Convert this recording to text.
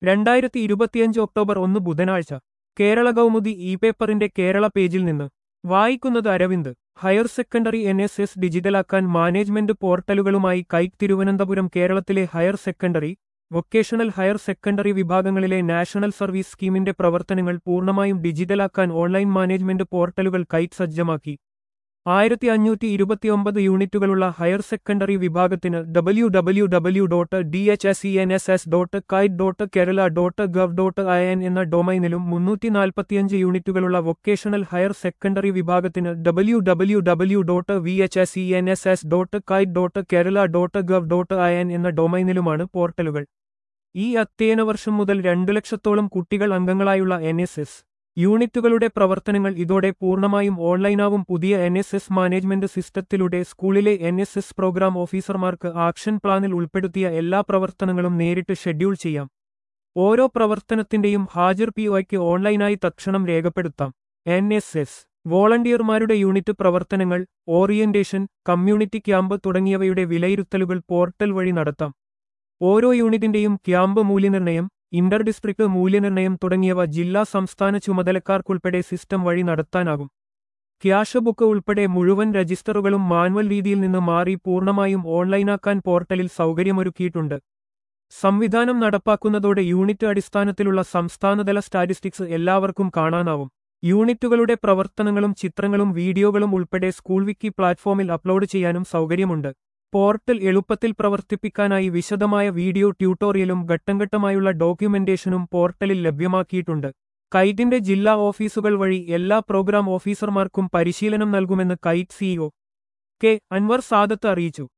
രണ്ടായിരത്തി ഇരുപത്തിയഞ്ച് ഒക്ടോബർ ഒന്ന് ബുധനാഴ്ച കേരള കൗമുദി ഇ പേപ്പറിന്റെ കേരള പേജിൽ നിന്ന് വായിക്കുന്നത് Aravind higher secondary N S S ഡിജിറ്റലാക്കാൻ മാനേജ്മെന്റ് പോർട്ടലുകളുമായി കൈറ്റ് തിരുവനന്തപുരം കേരളത്തിലെ higher secondary vocational higher secondary വിഭാഗങ്ങളിലെ നാഷണൽ സർവീസ് സ്കീമിന്റെ പ്രവർത്തനങ്ങൾ പൂർണ്ണമായും ഡിജിറ്റലാക്കാൻ ഓൺലൈൻ മാനേജ്മെന്റ് പോർട്ടലുകൾ കൈറ്റ് സജ്ജമാക്കി ആയിരത്തി അഞ്ഞൂറ്റി ഇരുപത്തിയൊമ്പത് യൂണിറ്റുകളുള്ള ഹയർ സെക്കൻഡറി വിഭാഗത്തിന് W W W dot D H S E N S S dot kite dot Kerala dot gov dot I N എന്ന ഡൊമൈനിലും മുന്നൂറ്റി നാൽപ്പത്തിയഞ്ച് യൂണിറ്റുകളുള്ള വൊക്കേഷണൽ ഹയർ സെക്കൻഡറി വിഭാഗത്തിന് W W W dot V H S E N S S dot kite dot Kerala dot gov dot I N എന്ന ഡൊമൈനിലുമാണ് പോർട്ടലുകൾ ഈ അധ്യയന വർഷം മുതൽ രണ്ടു ലക്ഷത്തോളം കുട്ടികൾ അംഗങ്ങളായുള്ള എൻ എസ് എസ് യൂണിറ്റുകളുടെ പ്രവർത്തനങ്ങൾ ഇതോടെ പൂർണ്ണമായും ഓൺലൈനാവും പുതിയ എൻ എസ് എസ് മാനേജ്മെന്റ് സിസ്റ്റത്തിലൂടെ സ്കൂളിലെ എൻ എസ് എസ് പ്രോഗ്രാം ഓഫീസർമാർക്ക് ആക്ഷൻ പ്ലാനിൽ ഉൾപ്പെടുത്തിയ എല്ലാ പ്രവർത്തനങ്ങളും നേരിട്ട് ഷെഡ്യൂൾ ചെയ്യാം ഓരോ പ്രവർത്തനത്തിന്റെയും ഹാജർ പി ഒയ്ക്ക് ഓൺലൈനായി തക്ഷണം രേഖപ്പെടുത്താം എൻ എസ് എസ് വോളണ്ടിയർമാരുടെ യൂണിറ്റ് പ്രവർത്തനങ്ങൾ ഓറിയന്റേഷൻ കമ്മ്യൂണിറ്റി ക്യാമ്പ് തുടങ്ങിയവയുടെ വിലയിരുത്തലുകൾ പോർട്ടൽ വഴി നടത്താം ഓരോ യൂണിറ്റിന്റെയും ക്യാമ്പ് മൂല്യനിർണ്ണയം ഇന്റർ ഡിസ്ട്രിക്ട് മൂല്യനിർണ്ണയം തുടങ്ങിയവ ജില്ലാ സംസ്ഥാന ചുമതലക്കാർക്കുൾപ്പെടെ സിസ്റ്റം വഴി നടത്താനാകും ക്യാഷ് ബുക്ക് ഉൾപ്പെടെ മുഴുവൻ രജിസ്റ്ററുകളും മാനുവൽ രീതിയിൽ നിന്ന് മാറി പൂർണ്ണമായും ഓൺലൈനാക്കാൻ പോർട്ടലിൽ സൗകര്യമൊരുക്കിയിട്ടുണ്ട് സംവിധാനം നടപ്പാക്കുന്നതോടെ യൂണിറ്റ് അടിസ്ഥാനത്തിലുള്ള സംസ്ഥാനതല സ്റ്റാറ്റിസ്റ്റിക്സ് എല്ലാവർക്കും കാണാനാവും യൂണിറ്റുകളുടെ പ്രവർത്തനങ്ങളും ചിത്രങ്ങളും വീഡിയോകളും ഉൾപ്പെടെ സ്കൂൾ വിക്കി പ്ലാറ്റ്ഫോമിൽ അപ്ലോഡ് ചെയ്യാനും സൗകര്യമുണ്ട് പോർട്ടൽ എളുപ്പത്തിൽ പ്രവർത്തിപ്പിക്കാനായി വിശദമായ വീഡിയോ ട്യൂട്ടോറിയലും ഘട്ടംഘട്ടമായുള്ള ഡോക്യുമെന്റേഷനും പോർട്ടലിൽ ലഭ്യമാക്കിയിട്ടുണ്ട് കൈറ്റിന്റെ ജില്ലാ ഓഫീസുകൾ വഴി എല്ലാ പ്രോഗ്രാം ഓഫീസർമാർക്കും പരിശീലനം നൽകുമെന്ന് കൈറ്റ് സിഇഒ കെ അൻവർ സാദത്ത് അറിയിച്ചു